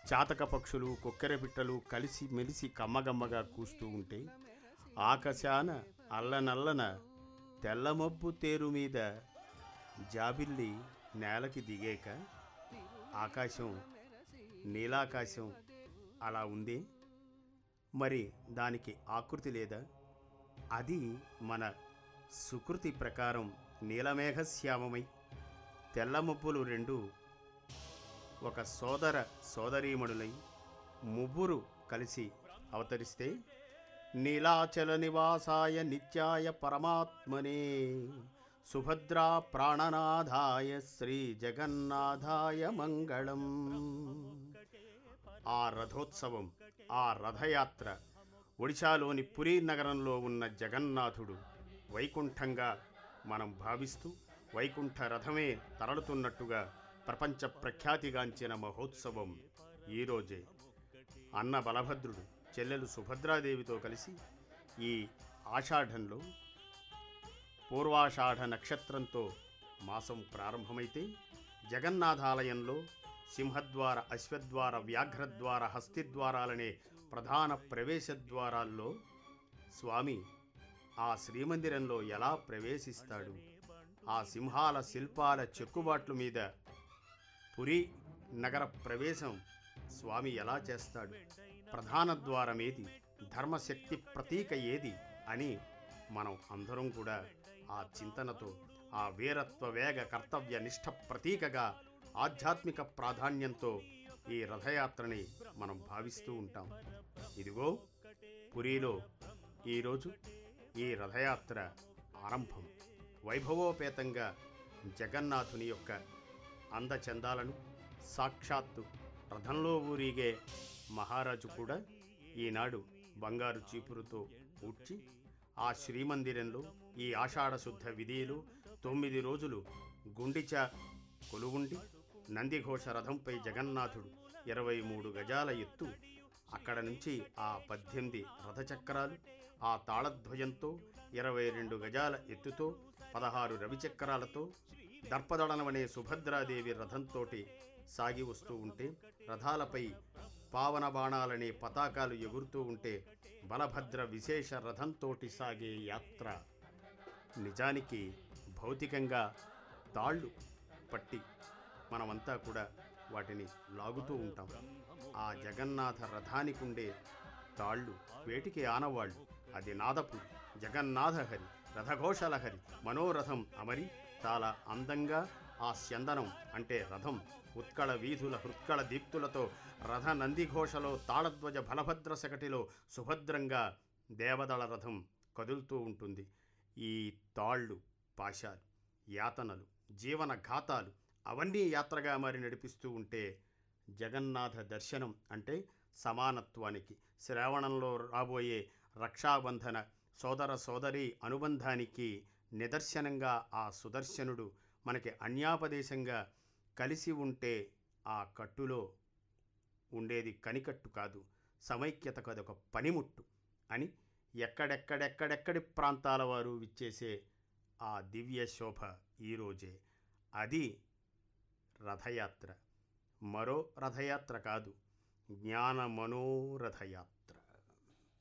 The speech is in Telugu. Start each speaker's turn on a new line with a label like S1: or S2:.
S1: చాతక పక్షులు కొక్కెర పిట్టలు కలిసి మెలిసి కమ్మగమ్మగా కూస్తూ ఉంటే ఆకాశాన అల్లనల్లన తెల్లమబ్బు తేరు మీద జాబిల్లి నేలకి దిగాక ఆకాశం నీలాకాశం అలా ఉంది మరి దానికి ఆకృతి లేదా అది మన సుకృతి ప్రకారం నీలమేఘశ్యామమై తెల్లమబ్బులు రెండు ఒక సోదర సోదరీమణులై ముగ్గురు కలిసి అవతరిస్తే నీలాచల నివాసాయ నిత్యాయ పరమాత్మనే సుభద్రా ప్రాణనాథాయ శ్రీ జగన్నాథాయ మంగళం ఆ రథోత్సవం ఆ రథయాత్ర ఒడిశాలోని పురీ నగరంలో ఉన్న జగన్నాథుడు వైకుంఠంగా మనం భావిస్తూ వైకుంఠ రథమే తరలుతున్నట్టుగా ప్రపంచ ప్రఖ్యాతిగాంచిన మహోత్సవం ఈరోజే అన్న బలభద్రుడు చెల్లెలు సుభద్రాదేవితో కలిసి ఈ ఆషాఢంలో పూర్వాషాఢ నక్షత్రంతో మాసం ప్రారంభమైతే జగన్నాథాలయంలో సింహద్వార అశ్వద్వార వ్యాఘ్రద్వార హస్తిద్వారాలనే ప్రధాన ప్రవేశ ద్వారాల్లో స్వామి ఆ శ్రీమందిరంలో ఎలా ప్రవేశిస్తాడు ఆ సింహాల శిల్పాల చెక్కుబాట్ల మీద పురి నగర ప్రవేశం స్వామి ఎలా చేస్తాడు ప్రధాన ద్వారం ఏది ధర్మశక్తి ప్రతీక ఏది అని మనం అందరం కూడా ఆ చింతనతో ఆ వీరత్వ వేగ కర్తవ్య నిష్ఠ ప్రతీకగా ఆధ్యాత్మిక ప్రాధాన్యంతో ఈ రథయాత్రని మనం భావిస్తూ ఉంటాం ఇదిగో పురిలో ఈరోజు ఈ రథయాత్ర ఆరంభం వైభవోపేతంగా జగన్నాథుని యొక్క అందచందాలను సాక్షాత్తు రథంలో ఊరిగే మహారాజు కూడా ఈనాడు బంగారు చీపురుతో ఊడ్చి ఆ శ్రీమందిరంలో ఈ ఆషాఢ శుద్ధ విధిలో తొమ్మిది రోజులు గుండిచ కొలువుండి నందిఘోష రథంపై జగన్నాథుడు ఇరవై మూడు గజాల ఎత్తు అక్కడ నుంచి ఆ పద్దెనిమిది రథచక్రాలు ఆ తాళధ్వజంతో ఇరవై రెండు గజాల ఎత్తుతో పదహారు రవిచక్రాలతో దర్పదళనమనే సుభద్రాదేవి రథంతోటి సాగి వస్తూ ఉంటే రథాలపై పావన బాణాలనే పతాకాలు ఎగురుతూ ఉంటే బలభద్ర విశేష రథంతోటి సాగే యాత్ర నిజానికి భౌతికంగా తాళ్ళు పట్టి మనమంతా కూడా వాటిని లాగుతూ ఉంటాం ఆ జగన్నాథ రథానికి ఉండే తాళ్ళు వేటికి ఆనవాళ్ళు అది నాదపురి జగన్నాథహరి రథఘోషలహరి మనోరథం అమరి చాలా అందంగా ఆ స్యందనం అంటే రథం ఉత్కళ వీధుల హృత్కళ దీప్తులతో రథ నందిఘోషలో తాళధ్వజ బలభద్ర శకటిలో సుభద్రంగా దేవదళ రథం కదులుతూ ఉంటుంది ఈ తాళ్ళు పాశాలు యాతనలు జీవన ఘాతాలు అవన్నీ యాత్రగా మారి నడిపిస్తూ ఉంటే జగన్నాథ దర్శనం అంటే సమానత్వానికి శ్రావణంలో రాబోయే రక్షాబంధన సోదర సోదరి అనుబంధానికి నిదర్శనంగా ఆ సుదర్శనుడు మనకి అన్యాపదేశంగా కలిసి ఉంటే ఆ కట్టులో ఉండేది కనికట్టు కాదు సమైక్యత కదొక పనిముట్టు అని ఎక్కడెక్కడెక్కడెక్కడి ప్రాంతాల వారు విచ్చేసే ఆ దివ్య శోభ ఈరోజే అది రథయాత్ర మరో రథయాత్ర కాదు జ్ఞాన మనోరథయాత్ర